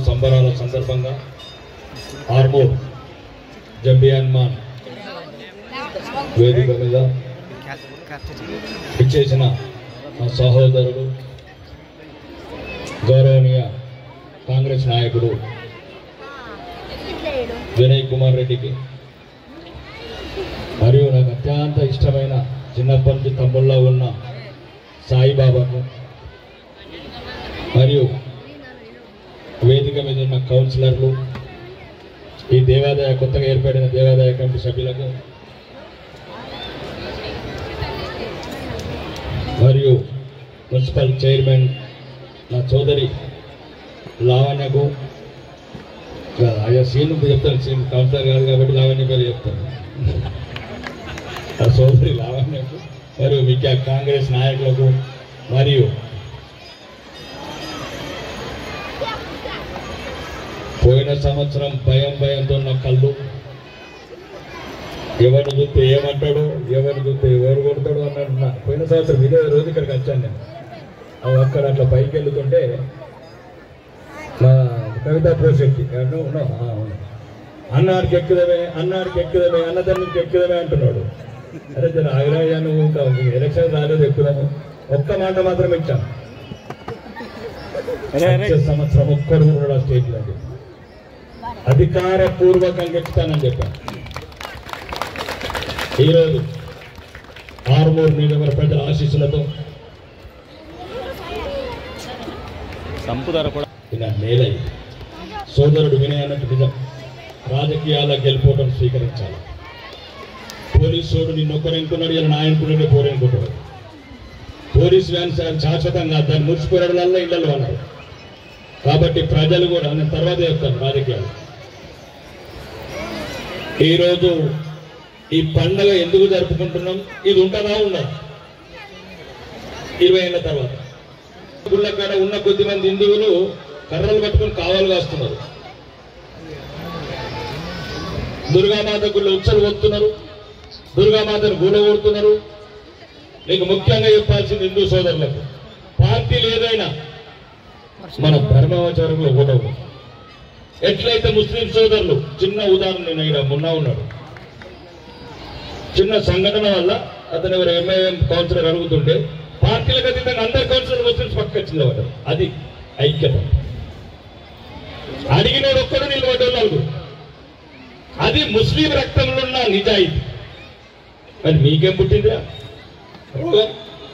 సంబరాల సందర్భంగా ఆర్మూర్ జంబియాన్ మాన్ వేదిక మీద ఇచ్చేసిన మా సహోదరుడు గౌరవనీయ కాంగ్రెస్ నాయకుడు వినయ్ కుమార్ రెడ్డికి మరియు నాకు అత్యంత ఇష్టమైన చిన్నప్పటి నుంచి తమ్ముళ్ళలో ఉన్న సాయిబాబాకు మరియు వేదిక మీద ఉన్న కౌన్సిలర్లు ఈ దేవాదాయ కొత్తగా ఏర్పడిన దేవాదాయ కమిటీ సభ్యులకు మరియు మున్సిపల్ చైర్మన్ నా సోదరి లావణ్యకు అయ్యా సీన్ చెప్తాను సీన్ కౌన్సిలర్ కాదు కాబట్టి లావణ్య పేరు చెప్తాను ఆ సోదరి లావణ్యకు మరియు మిగతా కాంగ్రెస్ నాయకులకు మరియు పోయిన సంవత్సరం భయం భయంతో ఉన్న కళ్ళు ఎవరిని చూస్తే ఏమంటాడు ఎవరిని చూస్తే ఎవరు కొడతాడు అన్నాడు నా పోయిన సంవత్సరం ఇదే రోజు ఇక్కడికి వచ్చాను నేను అవి అక్కడ అట్లా పైకి వెళ్తుంటే మా కవితా ప్రోశక్తి అన్నాడికి ఎక్కుదమే అన్నాడికి ఎక్కుదమే అన్నదానికి ఎక్కుదమే అంటున్నాడు అరే జర ఆగ్రహయ్యా నువ్వు ఇంకా ఎలక్షన్ రాలేదు ఎక్కుదాము ఒక్క మాట మాత్రం ఇచ్చాను వచ్చే సంవత్సరం ఒక్కడు కూడా స్టేట్ లో అధికార పూర్వకంగా ఎక్కుతానని చెప్పాను ఈరోజు ఆరుమూరు నియోజకవర్గ ప్రజల ఆశీస్సులతో సంపుదర కూడా ఇలా నేలై సోదరుడు వినయ్ అన్నట్టు నిజం రాజకీయాల గెలుపోవడం స్వీకరించాలి పోలీసుడు నిన్ను ఒక్కరెనుకున్నాడు ఇలా నాయనుకున్నాడు పోరెనుకుంటాడు పోలీస్ వ్యాన్ సా- శాశ్వతంగా దాన్ని మురిసిపోయడంలో ఇళ్లలో అన్నారు కాబట్టి ప్రజలు కూడా నేను తర్వాత చెప్తాను రాజకీయాలు ఈరోజు ఈ పండగ ఎందుకు జరుపుకుంటున్నాం ఇది ఉంటుందా ఉండదా ఇరవై ఏళ్ళ తర్వాత గుళ్ళ కాడ ఉన్న కొద్ది మంది హిందువులు కర్రలు పట్టుకొని కావాలి కాస్తున్నారు దుర్గామాత గుళ్ళ ఉత్సలు పోతున్నారు దుర్గామాతను గూడ కొడుతున్నారు నీకు ముఖ్యంగా చెప్పాల్సింది హిందూ సోదరులకు పార్టీలు ఏదైనా మన ధర్మాచారంలో ఒకటవు ఎట్లయితే ముస్లిం సోదరులు చిన్న ఉదాహరణ నేను ఇక్కడ మొన్న ఉన్నాడు చిన్న సంఘటన వల్ల అతను ఎవరు ఎంఐఎం కౌన్సిలర్ అడుగుతుంటే పార్టీలకు అతీతంగా అందరు కౌన్సిలర్ ముస్లింస్ పక్క వచ్చింది అది ఐక్యత అడిగినోడు ఒక్కడు నిలబడ్డాడు నలుగురు అది ముస్లిం రక్తంలో ఉన్న నిజాయితీ మరి మీకేం పుట్టిందిరా ఎవరుగా?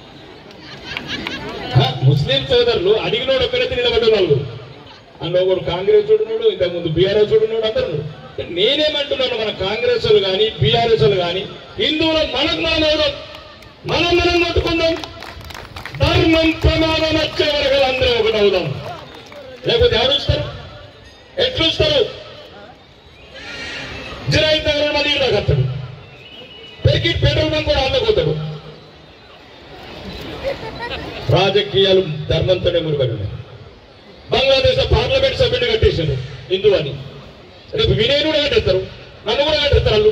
హ, ముస్లిం సోదరులు అడిగినోడు ఒక్కడైతే నిలబడ్డాడు నలుగురు అందులో ఒకడు కాంగ్రెస్ చూడున్నాడు ఇంతకు ముందు బీఆర్ఎస్ చూడున్నాడు అందరు నేనేమంటున్నాను మన కాంగ్రెస్ వాళ్ళు కానీ బీఆర్ఎస్ వాళ్ళు కానీ హిందువులు మనకు మనం అవుదాం మనం మనం కొట్టుకుందాం ధర్మం ప్రమాదం వచ్చే వరకు అందరూ ఒకటి అవుదాం లేకపోతే ఎవరు వస్తారు ఎట్లు వస్తారు జిరాయి దగ్గర మళ్ళీ ఇలా కత్తాడు పెరిగి పెట్రోల్ బంక్ కూడా అందకపోతాడు రాజకీయాలు ధర్మంతోనే ముడిపడి ఉన్నాయి బంగ్లాదేశ్ పార్లమెంట్ సభ్యుడిని కట్టేశారు హిందూ అని రేపు వినయ్ కూడా కట్టేస్తారు నన్ను కూడా కట్టేస్తారు వాళ్ళు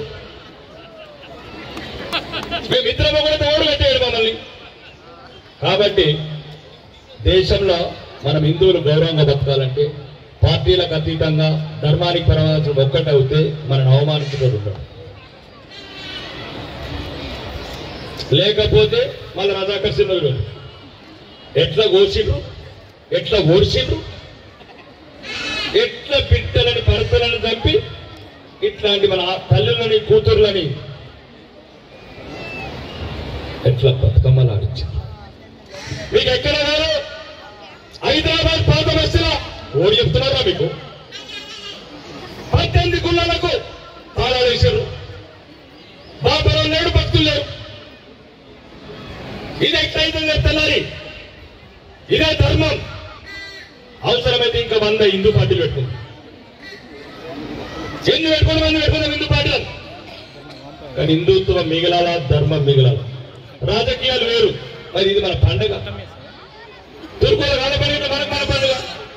మేము ఇద్దరం కూడా ఓడు కట్టేయడు మమ్మల్ని కాబట్టి దేశంలో మనం హిందువులు గౌరవంగా బతకాలంటే పార్టీలకు అతీతంగా ధర్మానికి పరమాత్మ ఒక్కటే అవుతే మనం అవమానించుకోడు ఉంటాం లేకపోతే మళ్ళీ రజాకర్ సింహులు ఎట్లా కోసిండ్రు ఎట్లా ఓడిసిండ్రు ఎట్లా బిడ్డలని భర్తలను చంపి ఇట్లాంటి మన తల్లులని కూతుర్లని ఎట్లా బతుకమ్మలు ఆడించారు మీకు ఎక్కడ కాదు హైదరాబాద్ పాత బస్సులో ఓడి చెప్తున్నారా మీకు పద్దెనిమిది గుళ్ళలకు తాళాలు వేశారు బాబులో నేడు భక్తులు లేరు ఇది ఎట్లయితే తెల్లారి ఇదే ధర్మం అవసరమైతే ఇంకా వంద హిందూ పార్టీలు పెట్టుకుంది ఎన్ని పెట్టుకుని మంది పెట్టుకుందాం హిందూ పార్టీలు కానీ హిందుత్వం మిగలాలా ధర్మం మిగలాల రాజకీయాలు వేరు మరి ఇది మన పండగ తుర్కోలు కాల పండుగ మనకు మన పండుగ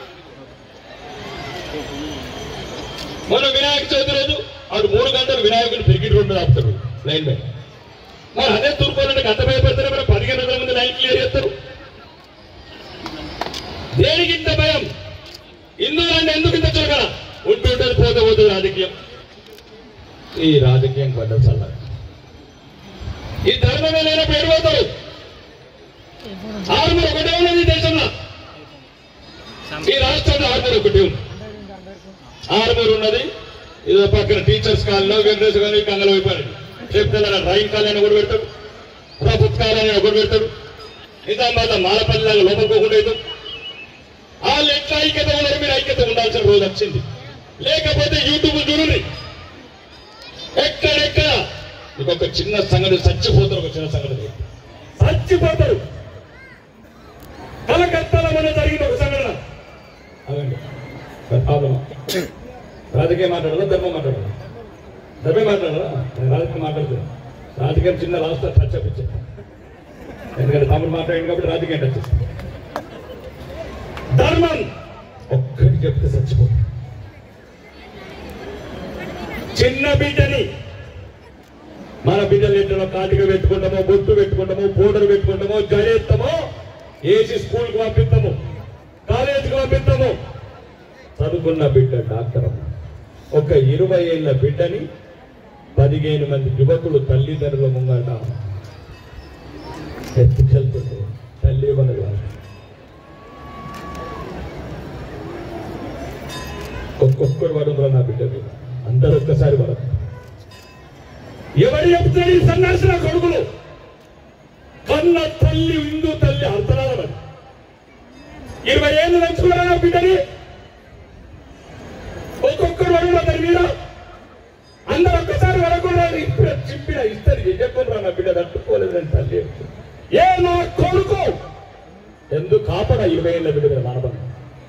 మన వినాయక చవితి రోజు ఆడు మూడు గంటలు వినాయకుడు క్రికెట్ రోడ్డు ఆపుతాడు లైన్ మ్యాన్ మరి అదే తూర్పులంటే గంట భయపడతారు మరి పదిహేను వందల మంది లైన్ క్లియర్ చేస్తారు దేనికి ఇంత భయం హిందువులంటే ఎందుకు ఇంత చులకన ఉంటుంటుంది పోతే పోతుంది రాజకీయం ఈ రాజకీయం పడ్డ చల్ల ఈ ధర్మమే లేనప్పుడు ఎడిపోతారు ఆర్మూర్ ఒకటే ఉన్నది ఈ దేశంలో ఈ రాష్ట్రంలో ఆర్మూర్ ఒకటి ఉంది ఆర్మూర్ ఉన్నది ఇదో పక్కన టీచర్స్ కాలనో వెంకటేశ్వర గారి కంగలు అయిపోయాడు చెప్తే రైన్ కాలనీ ఒకటి పెడతాడు ప్రభుత్వ కాలనీ ఒకటి పెడతాడు నిజామాబాద్ మాలపల్లి లాగా లోపలికోకుండా అవుతాం వాళ్ళు ఎట్లా ఐక్యత ఉన్నారు మీరు ఐక్యత ఉండాల్సిన రోజు వచ్చింది లేకపోతే యూట్యూబ్ చూడండి ఎక్కడెక్కడ మీకు ఒక చిన్న సంగతి చచ్చిపోతారు ఒక చిన్న సంగతి చచ్చిపోతారు కలకత్తాలో మన జరిగిన ఒక సంఘటన అదండి ప్రాబ్లం రాజకీయం మాట్లాడాలా ధర్మం మాట్లాడాలా ధర్మం మాట్లాడాలా నేను రాజకీయం మాట్లాడుతున్నాను రాజకీయం చిన్న రాష్ట్ర టచ్ అప్ ఇచ్చాను ఎందుకంటే తమ్ముడు మాట్లాడింది కాబట్టి రాజకీయం టచ్ ఇస్తాను ధర్మం ఒక్కటి చెప్తే చచ్చిపో చిన్న బిడ్డని మన బిడ్డలు ఎట్లా కాటిక పెట్టుకుంటామో బొట్టు పెట్టుకుంటామో పౌడర్ పెట్టుకుంటామో జడేస్తామో ఏసి స్కూల్కి పంపిస్తాము కాలేజీకి పంపిస్తాము చదువుకున్న బిడ్డ డాక్టర్ అమ్మ. ఒక ఇరవై ఏళ్ళ బిడ్డని పదిహేను మంది యువకులు తల్లిదండ్రుల ముంగట ఎత్తుకెళ్తుంటే తల్లి ఇవ్వనది వాళ్ళు ఒక్కొక్కరు పడుతున్నా నా బిడ్డ మీద అందరూ ఒక్కసారి పడదు ఎవరు చెప్తారు ఈ సన్యాసిన కొడుకులు కన్న తల్లి హిందూ తల్లి అర్థనాల మరి ఇరవై ఏళ్ళు నంచుకున్నారా నా బిడ్డని ఒక్కొక్కరు పడుతున్నా దాని మీద అందరు ఒక్కసారి పడకుండా ఇప్పుడు చింపిన ఇస్తారు చెప్పకుండా నా బిడ్డ తట్టుకోలేదు అని తల్లి చెప్తుంది. ఏ నా కొడుకు ఎందుకు కాపాడ ఇరవై ఏళ్ళ బిడ్డ మీద మానబంధం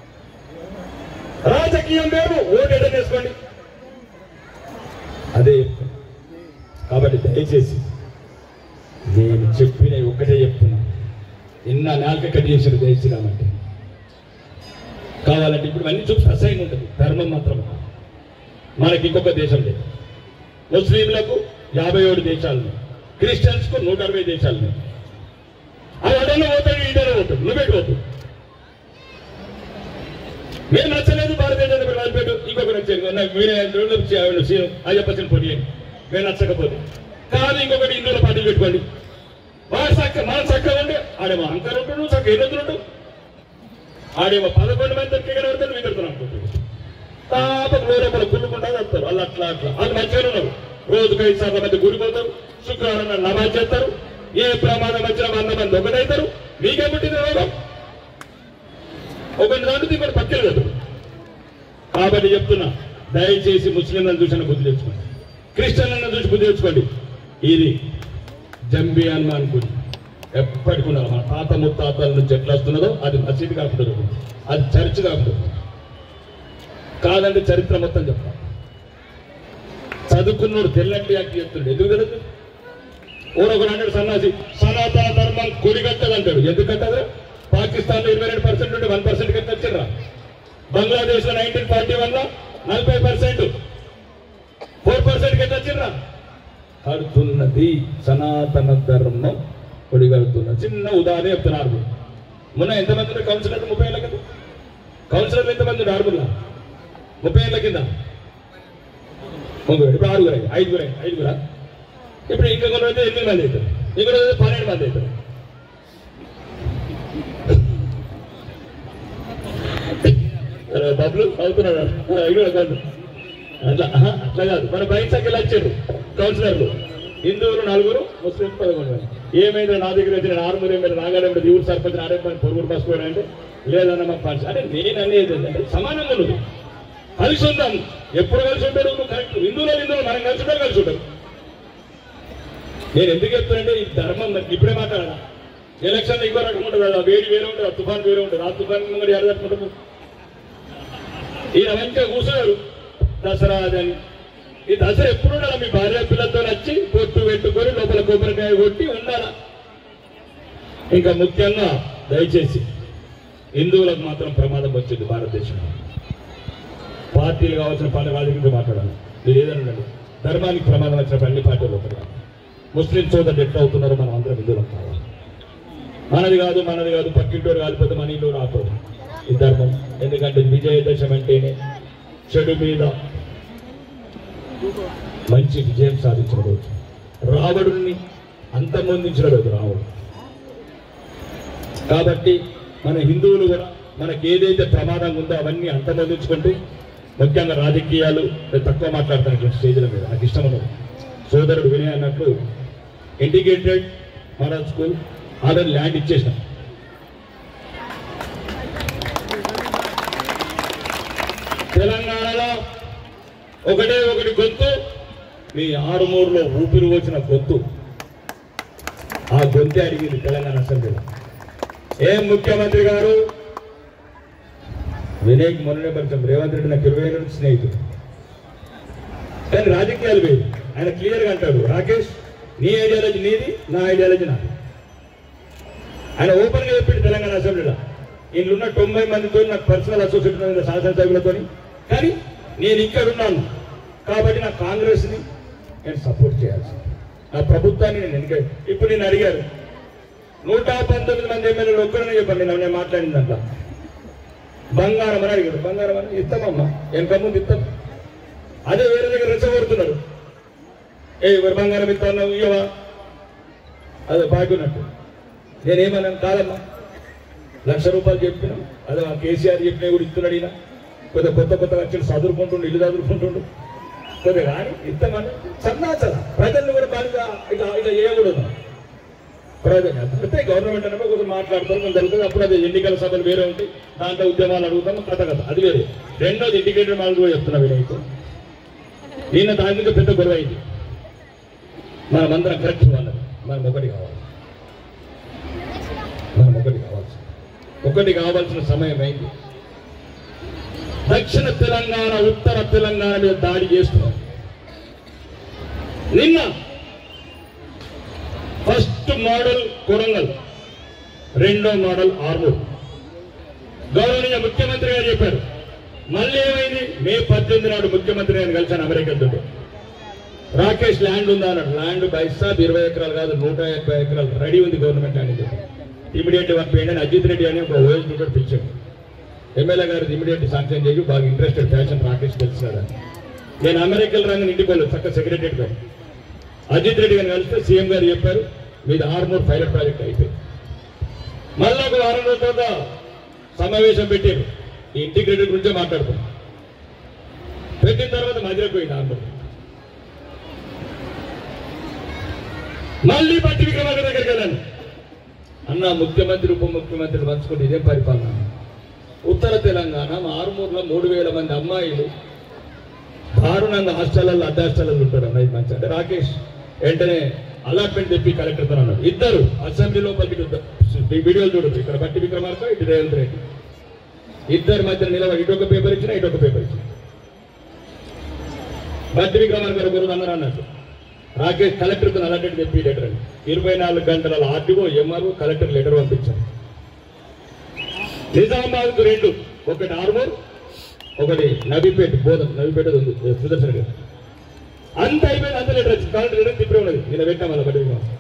రాజకీయం వేరు ఓటు ఎడ చేసుకోండి అదే చెప్తున్నా. కాబట్టి దయచేసి నేను చెప్పిన ఒక్కటే చెప్తున్నా నిన్న నాలుక కట్ చేసిన జయశ్రీరామంటే కావాలంటే ఇప్పుడు అన్ని చూసి అసహ్యం ఉంటుంది ధర్మం మాత్రం మనకి ఇంకొక దేశం లేదు ముస్లింలకు యాభై ఏడు దేశాలు ఉన్నాయి. క్రిస్టియన్స్కు నూట అరవై దేశాలు ఉన్నాయి. అది అడలో పోతాడు ఈడలో పోతాడు నువ్వెటు పోతాడు మీరు నచ్చలేదు భారతీయ జనతా పార్టీ రాజపేట ఇంకొక నచ్చారు నాకు మీరే రెండు ఆవిడ సీఎం అయ్యప్పచ్చిన పొడి అని మీరు నచ్చకపోతే కాదు ఇంకొకటి ఇందులో పార్టీలు పెట్టుకోండి వాడు చక్క మనం చక్కగా ఉండి ఆడేమో అంకర్ ఉంటాడు చక్క ఎన్ని ఉంటాడు ఆడేమో పదకొండు మంది దొరికే పడతాడు మీరు అనుకుంటాడు తాపకు లోపల కుళ్ళుకుంటా వస్తారు వాళ్ళు అట్లా అట్లా వాళ్ళు మంచిగానే ఉన్నారు రోజుకు ఐదు సార్లు మంది గురిపోతారు శుక్రవారం నాడు నమాజ్ చేస్తారు ఏ ప్రమాదం వచ్చినా వంద మంది ఒకటైతారు మీకే పుట్టింది రోగం ఒకటి దాంట్లో ఇంకోటి పక్కన లేదు కాబట్టి చెప్తున్నా దయచేసి ముస్లింలను చూసిన బుద్ధి తెచ్చుకోండి క్రిస్టియన్లను చూసి బుద్ధి తెచ్చుకోండి ఇది జంబి హనుమాన్ గుడి ఎప్పటికి ఉండాలి మన తాత ముత్తాతల నుంచి ఎట్లా వస్తున్నదో అది మసీద్ కాకుండా అది చర్చ్ కాకుండా కాదంటే చరిత్ర మొత్తం చెప్తా చదువుకున్నోడు తెల్లంటి యాక్ట్ చెప్తుండే ఎందుకు తెలుసు ఊరొకడు అంటాడు సన్నాసి సనాతన ధర్మం కొడిగట్టదు అంటాడు ఎందుకు కట్టదు పాకిస్తాన్ లో ఇరవై రెండు పర్సెంట్ ఉంటే వన్ పర్సెంట్ కట్టి వచ్చిర్రా బంగ్లాదేశ్ లో నైన్టీన్ ఫార్టీ వన్ లో నలభై పర్సెంట్ ఫోర్ పర్సెంట్ కట్టి వచ్చిర్రా కడుతున్నది సనాతన ధర్మం కొడిగడుతున్నది చిన్న ఉదాహరణ చెప్తున్నారు మొన్న ఎంతమంది ఉన్నారు కౌన్సిలర్ ముప్పై ఏళ్ళ కింద కౌన్సిలర్లు ఎంతమంది ఉన్నారు ఆరుగురులా ముప్పై ఏళ్ళ కింద ముగ్గురు ఇప్పుడు ఆరుగురు అయ్యి ఐదుగురు అయ్యి ఐదుగురా ఇప్పుడు ఇంకా కొన్ని అయితే ఎనిమిది మంది అవుతారు ఇక్కడ అయితే పన్నెండు మంది అవుతారు అరే డబ్బులు అవుతున్నాడు ఐదు కాదు అట్లా ఆహా, అట్లా కాదు మన బయట సంఖ్యలు వచ్చారు కౌన్సిలర్లు హిందువులు నలుగురు ముస్లిం పదకొండు మంది ఏమైందో నా దగ్గర వచ్చిన ఆరుమూరు ఎమ్మెల్యే నాగారెడ్డి ఊరు సర్పంచ్ ఆరేపని పొరుగురు బస్ అంటే లేదన్న మాకు పంచ అంటే నేను అనేది ఏంటంటే సమానంగా ఉన్నది కలిసి ఉందాం ఎప్పుడు కలిసి ఉంటాడు నువ్వు కరెక్ట్ హిందువులు హిందువులు మనం కలిసి ఉంటారు కలిసి ఉంటారు నేను ఎందుకు చెప్తానంటే ఈ ధర్మం నాకు ఇప్పుడే మాట్లాడాలి ఎలక్షన్ ఇంకో రకం ఉంటుంది కదా వేడి వేరే ఉంటుంది ఆ తుఫాన్ వేరే ఉంటుంది ఆ తుఫాన్ ముందు ఎవరు తట్టుకుంటారు ఈయన మంచిగా కూర్చున్నారు దసరా అని ఈ దసరా ఎప్పుడు ఉండాలి మీ భార్య పిల్లలతో వచ్చి పొట్టు పెట్టుకొని లోపల కొబ్బరికాయ కొట్టి ఉండాలా ఇంకా ముఖ్యంగా దయచేసి హిందువులకు మాత్రం ప్రమాదం వచ్చింది భారతదేశంలో పార్టీలు కావాల్సిన పార్టీ వాళ్ళ గురించి మాట్లాడాలి మీరు ఏదైనా ఉండండి ధర్మానికి ప్రమాదం వచ్చిన అన్ని పార్టీలు ఒకటి కాదు. ముస్లిం సోదరులు ఎట్లా అవుతున్నారో మనం అందరం హిందువులం కావాలి మనది కాదు మనది కాదు పక్కింటోరు కాలిపోతే మన ఇంట్లో రాకూడదు ఈ ధర్మం ఎందుకంటే విజయదశమి అంటేనే చెడు మీద మంచి విజయం సాధించిన రోజు రావణుణ్ణి అంతమొందించిన రోజు రావణుడు కాబట్టి మన హిందువులు కూడా మనకి ఏదైతే ప్రమాదం ఉందో అవన్నీ అంతమొందించుకుంటూ ముఖ్యంగా రాజకీయాలు నేను తక్కువ మాట్లాడతాను ఇట్లా స్టేజ్ల మీద నాకు ఇష్టం ఉన్నది సోదరుడు వినయ్ అన్నట్లు integrated model school already land ఇచ్చేసినాం తెలంగాణలో ఒకటే ఒకటి గొంతు మీ ఆరుమూరులో ఊపిరి వచ్చిన గొంతు ఆ గొంతే అడిగింది తెలంగాణ అసెంబ్లీలో ఏం ముఖ్యమంత్రి గారు వినయ్ మొన్ననే పరిచయం రేవంత్ రెడ్డి నాకు ఇరవై ఏళ్ళ స్నేహితుడు కానీ రాజకీయాలు వేరు ఆయన క్లియర్గా అంటాడు రాకేష్ నీ ఐడియాలజీ నీది నా ఐడియాలజీ నాది ఆయన ఓపెన్గా చెప్పిండు తెలంగాణ అసెంబ్లీలో వీళ్ళున్న తొంభై మందితో నాకు పర్సనల్ అసోసియేషన్ ఉంది శాసనసభ్యులతో కానీ నేను ఇక్కడ ఉన్నాను కాబట్టి నా కాంగ్రెస్ని నేను సపోర్ట్ చేయాల్సి నా ప్రభుత్వాన్ని నేను ఎన్నిక ఇప్పుడు నేను అడిగారు నూట పంతొమ్మిది మంది ఎమ్మెల్యేలు ఒక్కరనే చెప్పండి నేను నేను మాట్లాడిన దాంట్లో బంగారం అని అడిగారు బంగారం అని ఇస్తామమ్మా వెనక ముందు ఇస్తాం అదే వేరే దగ్గర రెచ్చగొడుతున్నారు ఏ ఎవరు బంగారం ఇస్తాను ఇవ్వవా అదే బాగున్నట్టు నేనేమన్నాను కాదమ్మా లక్ష రూపాయలు చెప్పినాం అదే ఆ కేసీఆర్ చెప్పినా కూడా ఇస్తున్నాడు ఈయన కొద్దిగా కొత్త కొత్త వచ్చి చదువుకుంటుండు ఇల్లు చదువుకుంటుండు కొద్దిగా కానీ ఇస్తామని సన్నాచల ప్రజల్ని కూడా బాగా ఇట్లా ఇట్లా చేయకూడదు ప్రజలు అంటే గవర్నమెంట్ అన్నప్పుడు కొంచెం మాట్లాడతారు కొంచెం జరుగుతుంది అప్పుడు అది ఎన్నికల సభలు వేరే ఉంటాయి దాంట్లో ఉద్యమాలు అడుగుతాం కథ కథ అది వేరే రెండోది ఇండికేటర్ మాల్ కూడా చెప్తున్నా వీలైతే నిన్న దాని మీద పెద్ద గొడవ అయింది మనమందరం కరెక్ట్ వాళ్ళం మనం ఒకటి కావాలి మనం ఒకటి కావాల్సి ఒకటి కావాల్సిన సమయం అయింది దక్షిణ తెలంగాణ ఉత్తర తెలంగాణ మీద దాడి చేస్తున్నారు నిన్న ఫస్ట్ మోడల్ కొరంగల్ రెండో మోడల్ ఆర్మూర్ గౌరవనీయ ముఖ్యమంత్రి గారు చెప్పారు మళ్ళీ ఏమైంది మే పద్దెనిమిది నాడు ముఖ్యమంత్రి గారిని కలిశాను అమెరికా తోటి రాకేష్ ల్యాండ్ ఉందా అన్నాడు ల్యాండ్ బైసాబ్ ఇరవై ఎకరాలు కాదు నూట యాభై ఎకరాలు రెడీ ఉంది గవర్నమెంట్ అనేది ఇమీడియట్ పంపేయండి అని అజిత్ రెడ్డి అని ఒక ఓఎస్ కూడా పిలిచాడు ఎమ్మెల్యే గారు ఇమీడియట్ శాంక్షన్ చేసి బాగా ఇంట్రెస్టెడ్ ఫ్యాషన్ రాకేష్ తెలుసు కదా నేను అమెరికల్ రంగం ఇంటికి వెళ్ళదు చక్క సెక్రటరీ గారు అజిత్ రెడ్డి గారిని కలిస్తే సీఎం గారు చెప్పారు మీది ఆర్మూర్ పైలట్ ప్రాజెక్ట్ అయిపోయింది మళ్ళీ ఒక వారం రోజుల తర్వాత సమావేశం పెట్టారు ఈ ఇంటిగ్రేటెడ్ గురించే మాట్లాడుతాం పెట్టిన తర్వాత మధ్యలోకి పోయింది ఆర్మూర్ మళ్ళీ పట్టి విక్రమార్క దగ్గరికి వెళ్ళాను అన్న ముఖ్యమంత్రి ఉప ముఖ్యమంత్రి పంచుకుంటే ఇదే పరిపాలన ఉత్తర తెలంగాణ ఆరుమూరులో మూడు వేల మంది అమ్మాయిలు దారుణంగా హాస్టల్లో అడ్డ హాస్టల్లో ఉంటారు అమ్మాయి మంచి అంటే రాకేష్ వెంటనే అలాట్మెంట్ తెప్పి కలెక్టర్తో అన్నారు ఇద్దరు అసెంబ్లీ లోపలికి ఇద్దరు. ఈ వీడియోలు చూడదు ఇక్కడ బట్టి విక్రమార్క ఇటు రేవంత్ రెడ్డి ఇద్దరి మధ్య నిలబడి ఇటు ఒక పేపర్ ఇచ్చిన ఇటు ఒక పేపర్ ఇచ్చిన బట్టి విక్రమార్క గారు ఒకరు అన్నారు అన్నట్టు రాకేష్ కలెక్టర్తో అలాంటి తెప్పి లెటర్ అని ఇరవై నాలుగు గంటల ఆర్టీఓ ఎంఆర్ఓ కలెక్టర్ లెటర్ పంపించారు నిజామాబాద్ రెండు ఒకటి ఆర్మూర్ ఒకటి నవీపేట బోధం నవీపేట ఉంది సుదర్శన్ గారు అంత అయిపోయింది అంత లెటర్ వచ్చింది కలెక్టర్ లెటర్ తిప్పే ఉన్నది నేను పెట్టాం అలా బట్టి విక్రమార్క.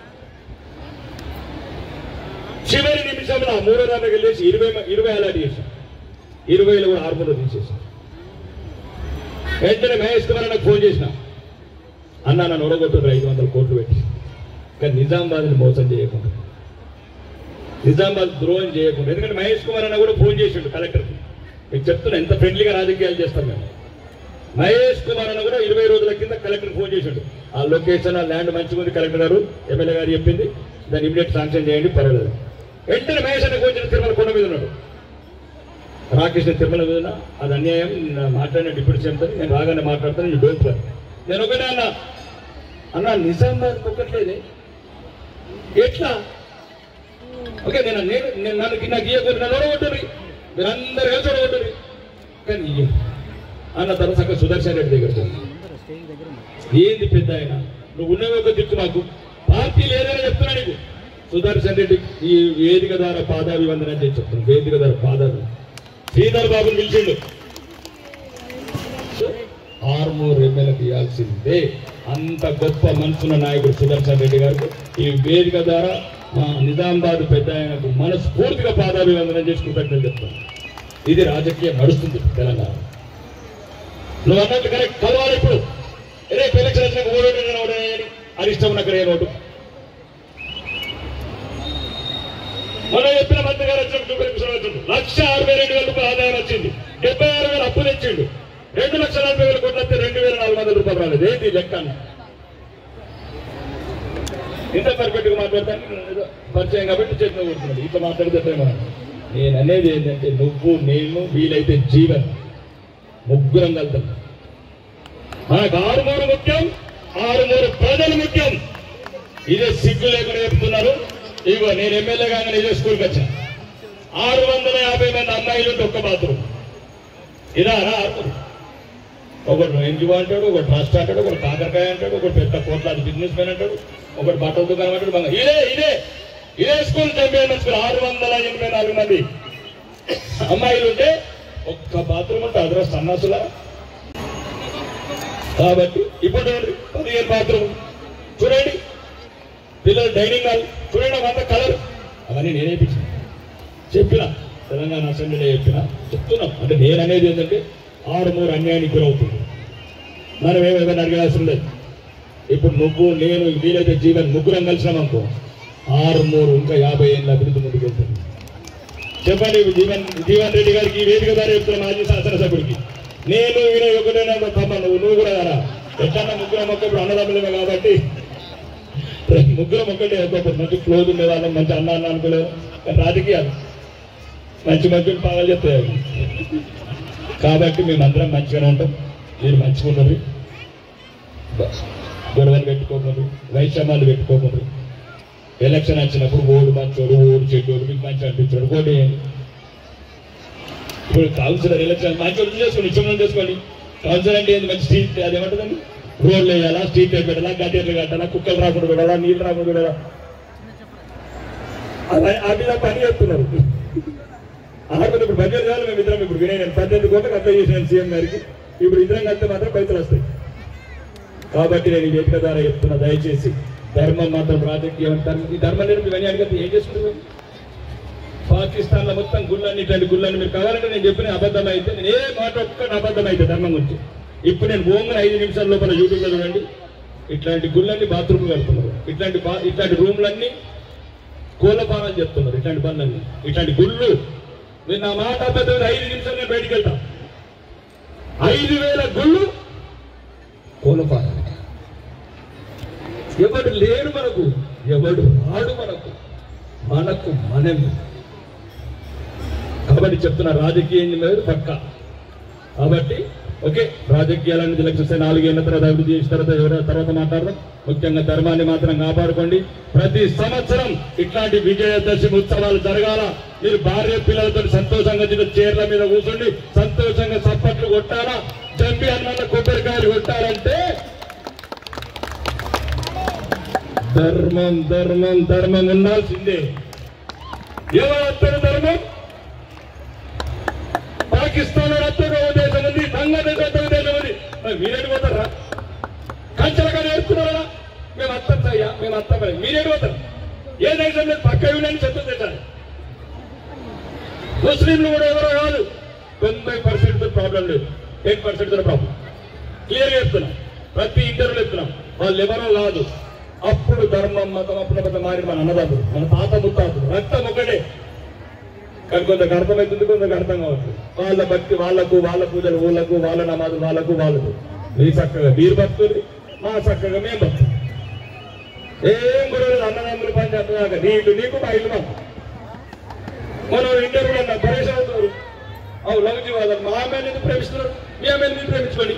చివరి నిమిషంలో ఆ మూడో దానికి వెళ్ళేసి ఇరవై ఇరవై అలాంటి చేశాం ఇరవైలో కూడా ఆర్మూర్లో తీసేసాం వెంటనే మహేష్ కుమార్ నాకు ఫోన్ చేసిన అన్న నన్ను ఓడగొట్టు ఐదు వందల కోట్లు పెట్టి కానీ నిజామాబాద్ని మోసం చేయకుండా నిజామాబాద్ ద్రోహం చేయకుండా ఎందుకంటే మహేష్ కుమార్ అన్న కూడా ఫోన్ చేసిండు కలెక్టర్కి మీకు చెప్తున్నా ఎంత ఫ్రెండ్లీగా రాజకీయాలు చేస్తాం మేము మహేష్ కుమార్ అన్న కూడా ఇరవై రోజుల కింద కలెక్టర్ ఫోన్ చేసిండు ఆ లొకేషన్ ఆ ల్యాండ్ మంచిగా ఉంది కలెక్టర్ గారు ఎమ్మెల్యే గారు చెప్పింది దాన్ని ఇమీడియట్ శాంక్షన్ చేయండి పర్వాలేదు వెంటనే మహేష్ అన్న ఫోన్ చేసి తిరుమల కొండ మీద ఉన్నాడు రాకేష్ తిరుమల మీద ఉన్నా, అది అన్యాయం నేను మాట్లాడిన డిప్యూటీ సీఎం తో నేను రాగానే మాట్లాడతాను యూ డోంట్ వరీ నేను ఒకటే అన్నా అన్న నిజామాబాద్ ఒక్కట్లేదే ఎట్లా ఓకే నేను నేను నేను నన్ను నాకు ఇవ్వకూడదు నన్ను ఓడగొట్టుర్రి మీరు అందరు కలిసి ఓడగొట్టుర్రి కానీ ఇయ్యం. అన్న తర్వాత చక్కగా సుదర్శన్ రెడ్డి దగ్గర ఏంది పెద్ద ఆయన నువ్వు ఉన్నవి ఒక దిక్కు మాకు పార్టీలు ఏదైనా చెప్తున్నా నీకు సుదర్శన్ రెడ్డి ఈ వేదిక ద్వారా పాదాభివందనం చేసి చెప్తున్నాను వేదిక ద్వారా పాదాలు శ్రీధర్ బాబుని పిలిచిండు ఆర్మూర్ ఎమ్మెల్యేకి ఇవ్వాల్సిందే అంత గొప్ప మనసున్న నాయకుడు సుదర్శన్ రెడ్డి గారికి ఈ వేదిక ద్వారా మా నిజామాబాద్ పెద్ద ఆయనకు మనస్ఫూర్తిగా పాదాభివందనం చేసి కృతజ్ఞతలు చెప్తాను ఇది రాజకీయం నడుస్తుంది తెలంగాణ నువ్వు అన్నట్టు కరెక్ట్ కలవాలి ఇప్పుడు రేపు ఎలక్షన్ వచ్చినాక ఓడోడు నేను ఓడని అది ఇష్టం నాకు రే ఓటు మొన్న చెప్పిన మంత్రి గారు వచ్చినప్పుడు పెన్షన్ వచ్చింది లక్ష అరవై రెండు వేల రూపాయలు ఆదాయం వచ్చింది డెబ్బై ఆరు వేలు అప్పు తెచ్చిండు రెండు లక్షల నలభై వేలు కోట్లు వస్తే రెండు వేల నాలుగు వందల రూపాయలు రాలేదు ఏంటి లెక్క అన్న? ఇంత పర్ఫెక్ట్ గా మాట్లాడతాను ఏదో పరిచయం కాబట్టి చేతిలో కూర్చున్నాడు ఇట్లా మాట్లాడితే మనం నేను అనేది ఏంటంటే నువ్వు నేను వీలైతే జీవన్ ముగ్గురం కలుద్దాం మనకు ఆరుమూరు ముఖ్యం ఆరుమూరు ప్రజలు ముఖ్యం ఇదే సిగ్గు లేకుండా చెప్తున్నారు ఇగో నేను ఎమ్మెల్యే కాగానే ఇదే స్కూల్కి వచ్చా ఆరు వందల యాభై మంది అమ్మాయిలు ఉంటే ఒక్క బాత్రూమ్ ఇదా ఆరుమూరు ఒకడు ఎన్జిఓ అంటాడు ఒకటి ట్రస్ట్ అంటాడు ఒకటి కాకరకాయ అంటాడు ఒకటి పెద్ద కోట్లాది బిజినెస్ మ్యాన్ అంటాడు ఒకటి బట్టల దుకాణం అంటాడు బంగా ఇదే ఇదే ఇదే స్కూల్ ఛాంపియన్ స్కూల్ ఆరు వందల ఎనభై నాలుగు మంది అమ్మాయిలు ఉంటే ఒక్క బాత్రూమ్ ఉంటే అదర సన్నాసులా కాబట్టి ఇప్పుడు చూడండి, పదిహేను బాత్రూమ్ చూడండి పిల్లలు డైనింగ్ హాల్ చూడండి అవంతా కలర్ అవన్నీ నేనే ఇప్పించిన చెప్పిన తెలంగాణ అసెంబ్లీలో చెప్పిన చెప్తున్నాం అంటే నేను అనేది ఏంటంటే ఆరు మూడు అన్యాయానికి గురవుతుంది మనం ఏమైనా అడగాల్సిన లేదు ఇప్పుడు నువ్వు నేను వీలైతే జీవన్ ముగ్గురం కలిసినాం అనుకో ఆరు మూడు ఇంకా యాభై ఏళ్ళ అభివృద్ధి ముందుకు వెళ్తుంది చెప్పండి జీవన్ జీవన్ రెడ్డి గారికి ఈ వేదిక ద్వారా చెప్తున్న మాజీ శాసనసభ్యుడికి నేను ఈయన ఒకటైనా తమ్మ నువ్వు నువ్వు కూడా కదా ఎట్లన్నా ముగ్గురం ఒక్క ఇప్పుడు అన్నదమ్ములేమే కాబట్టి ముగ్గురం ఒక్కటే ఒక్కొక్కటి మంచి క్లోజ్ ఉండేవాళ్ళం మంచి అన్న అన్న అనుకోలేదు కానీ రాజకీయాలు మంచి మంచి పాగాలు చెప్తాయి అవి. కాబట్టి మేమందరం మంచిగానే ఉంటాం మీరు మంచిగా ఉన్నారు గొడవలు పెట్టుకోకూడదు వైషమ్యాలు పెట్టుకోకూడదు ఎలక్షన్ వచ్చినప్పుడు ఓడు మంచోడు ఓడు చెడ్డోడు మీకు మంచి అనిపించాడు ఓటు వేయండి ఇప్పుడు కౌన్సిలర్ ఎలక్షన్ మంచోడు చేసుకోండి ఇష్టం చేసుకోండి కౌన్సిలర్ అంటే ఏంది మంచి స్ట్రీట్ అది ఏమంటుందండి రోడ్లు వేయాలా స్ట్రీట్ లైట్ పెట్టాలా గడ్డెట్లు కట్టాలా కుక్కలు రాకుండా పెట్టాలా నీళ్ళు రాకుండా పెట్టాలా అలా ఆ మీద పని చేస్తున్నారు ఆరుగురు ఇప్పుడు బడ్జెట్ చేయాలి మేము ఇద్దరం ఇప్పుడు వినయ్ నేను పద్దెనిమిది కోట్లకు అప్లై చేసాను సీఎం గారికి ఇప్పుడు ఇద్దరం కలిస్తే మాత్రం పైసలు వస్తాయి కాబట్టి నేను ఈ వేదిక ద్వారా చెప్తున్నా దయచేసి ధర్మం మాత్రం రాజకీయం ధర్మం ఈ ధర్మ నిర్మి ఇవన్నీ అడిగితే ఏం చేస్తున్నారు పాకిస్తాన్ లో మొత్తం గుళ్ళని ఇట్లాంటి గుళ్ళని మీరు కావాలంటే నేను చెప్పిన అబద్ధం అయితే నేను ఏ మాట ఒక్కటి అబద్ధం అయితే ధర్మం గురించి ఇప్పుడు నేను భూమిని ఐదు నిమిషాల లోపల యూట్యూబ్ లో చూడండి ఇట్లాంటి గుళ్ళన్ని బాత్రూమ్ కడుతున్నారు ఇట్లాంటి బా ఇట్లాంటి రూమ్లన్నీ కోలపానాలు చెప్తున్నారు ఇట్లాంటి పనులన్నీ ఇట్లాంటి గుళ్ళు మీరు నా మాట అబద్ధం అయితే ఐదు నిమిషాలు నేను బయటికి వెళ్తా ఐదు వేల గుళ్ళు కోలపానాలు ఎవడు లేడు మనకు ఎవడు రాడు మనకు మనకు మనమే కాబట్టి చెప్తున్న రాజకీయం లేదు పక్క కాబట్టి ఓకే రాజకీయాలను చూస్తే నాలుగేళ్ల తర్వాత అభివృద్ధి చేసిన తర్వాత ఎవరో తర్వాత మాట్లాడదాం ముఖ్యంగా ధర్మాన్ని మాత్రం కాపాడుకోండి ప్రతి సంవత్సరం ఇట్లాంటి విజయదశమి ఉత్సవాలు జరగాల మీరు భార్య పిల్లలతో సంతోషంగా చిన్న చీరల మీద కూర్చోండి సంతోషంగా చప్పట్లు కొట్టాలా జంబి అన్న కొబ్బరికాయలు కొట్టాలంటే ధర్మం ధర్మం ధర్మం ఉండాల్సిందే ఎవరు వస్తారు ధర్మం పాకిస్తాన్ వస్తారు ఓ దేశం ఉంది బంగ్లాదేశ్ వస్తారు దేశం ఉంది మరి మీరేడు పోతారా కంచెలుగా నేర్చుకున్నారా మేము అత్తం అయ్యా మేము అత్తం మీరేడు పోతారు ఏ దేశం లేదు పక్క యూనియన్ శత్రు దేశాలు ముస్లింలు కూడా ఎవరో కాదు తొంభై పర్సెంట్ ప్రాబ్లం లేదు ఎయిట్ పర్సెంట్ ప్రాబ్లం క్లియర్ చెప్తున్నాం ప్రతి ఇంటర్వ్యూలో చెప్తున్నాం వాళ్ళు ఎవరో కాదు అప్పుడు ధర్మం మతం అప్పుడు మతం మారి మన అన్నదాతలు మన తాత ముత్తాతలు రక్తం ఒకటే కానీ కొందరికి అర్థమవుతుంది కొందరికి అర్థం కావచ్చు వాళ్ళ భక్తి వాళ్ళకు వాళ్ళ పూజలు ఊళ్ళకు వాళ్ళ నమాజులు వాళ్ళకు వాళ్ళకు మీ చక్కగా మీరు భక్తులు మా చక్కగా మేము భక్తులు ఏం కూడా అన్నదమ్ములు పని చేస్తున్నాక నీ ఇల్లు నీకు మా ఇల్లు మాకు మనం ఇంటర్వ్యూలో అన్న పరేష అవుతారు అవు లవ్ జీవాదాలు మా అమ్మాయిని ఎందుకు ప్రేమిస్తున్నారు మీ అమ్మాయిని మీరు ప్రేమించుకోండి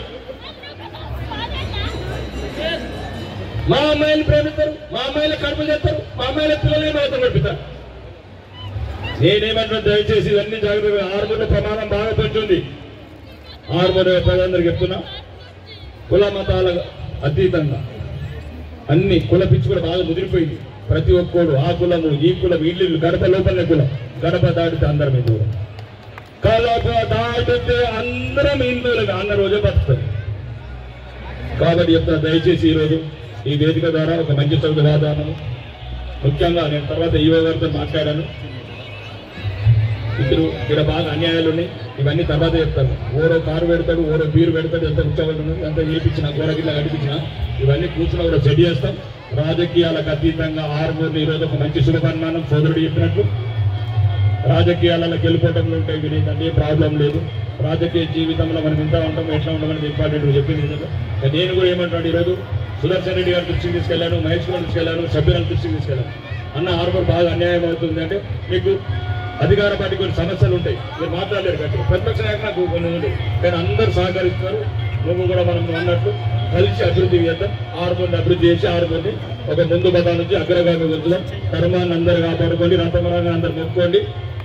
మా అమ్మాయిని ప్రేమిస్తారు మా అమ్మాయిని కడుపు చేస్తారు మా అమ్మాయిల పిల్లల్ని మాత్రం నడిపిస్తారు నేనేమంటున్నా దయచేసి ఇవన్నీ జాగ్రత్తగా ఆరుమూల ప్రమాదం బాగా పెంచుంది ఆరుమూల ప్రజలందరికీ చెప్తున్నా కుల మతాల అతీతంగా అన్ని కుల పిచ్చి కూడా బాగా ముదిరిపోయింది ప్రతి ఒక్కడు ఆ కులము ఈ కులం ఇల్లు గడప లోపలనే కులం గడప దాటితే అందరం హిందువులు కడప దాటితే అందరం హిందువులుగా అన్న రోజే బతుకుతుంది కాబట్టి చెప్తున్నా దయచేసి ఈరోజు ఈ వేదిక ద్వారా ఒక మంచి చదువు వాతావరణం ముఖ్యంగా నేను తర్వాత ఈవో గారితో మాట్లాడాను ఇప్పుడు ఇక్కడ బాగా అన్యాయాలు ఉన్నాయి ఇవన్నీ తర్వాత చెప్తాను ఓరో కారు పెడతాడు ఓరో బీరు పెడతాడు ఎంత కూర్చోవాలి ఎంత చేయించిన కూర గిట్ల కనిపించిన ఇవన్నీ కూర్చుని కూడా సెట్ చేస్తాం రాజకీయాలకు అతీతంగా ఆరుమూరు ఈరోజు ఒక మంచి శుభపరిమాణం సోదరుడు చెప్పినట్లు రాజకీయాలలో గెలుపోవటంలో ఉంటాయి వినేదండి ఏ ప్రాబ్లం లేదు రాజకీయ జీవితంలో మనం ఇంత ఉంటాం ఎట్లా ఉంటామని ఇంపార్టెంట్ చెప్పింది నిజంగా. కానీ నేను కూడా ఏమంటాను ఈరోజు సుదర్శన్ రెడ్డి గారి దృష్టికి తీసుకెళ్లాను మహేష్ కుమార్ తీసుకెళ్లాను సభ్యుల దృష్టికి తీసుకెళ్లాను అన్న హార్బర్ బాగా అన్యాయం అవుతుంది అంటే మీకు అధికార పార్టీ కొన్ని సమస్యలు ఉంటాయి మీరు మాట్లాడలేరు కాబట్టి ప్రతిపక్ష నాయకులు నాకు కొన్ని ఉంటాయి కానీ అందరూ సహకరిస్తారు నువ్వు కూడా మనం నువ్వు అన్నట్లు కలిసి అభివృద్ధి చేద్దాం ఆరు మంది అభివృద్ధి చేసి ఆరు మంది ఒక ముందు పదాల నుంచి అగ్రగామి ఉంచుదాం ధర్మాన్ని అందరు కాపాడుకోండి రథమరాన్ని అందరు మొక్కుకోండి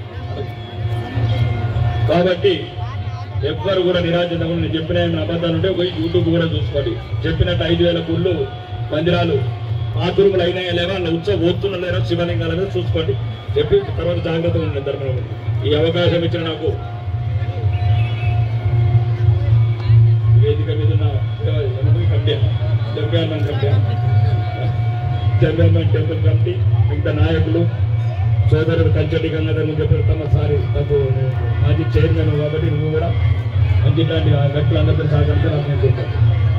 కాబట్టి ఎవ్వరు కూడా నిరాశించకుండా నేను చెప్పిన ఏమైనా అబద్ధాలు ఉంటే పోయి యూట్యూబ్ కూడా చూసుకోండి చెప్పినట్టు ఐదు వేల గుళ్ళు మందిరాలు ఆతురుములు అయినాయా లేవా అన్న ఉత్సవం పోతున్నా లేరా శివలింగాలు అనేది చూసుకోండి చెప్పి తర్వాత జాగ్రత్తగా ఉండండి ధర్మం ఈ అవకాశం ఇచ్చిన నాకు వేదిక మీద ఉన్న ఏమంటారు కమిటీ జంప్యార్మెంట్ కమిటీ జంప్యార్మెంట్ టెంపుల్ కమిటీ మిగతా నాయకులు సోదరుడు కంచెటి గంగాధర్ నువ్వు చెప్పారు తమ సారి నాకు మాజీ చైర్మన్ కాబట్టి నువ్వు కూడా మంచి ఇట్లాంటి వ్యక్తులందరితో సహకరిస్తే నాకు నేను చెప్తాను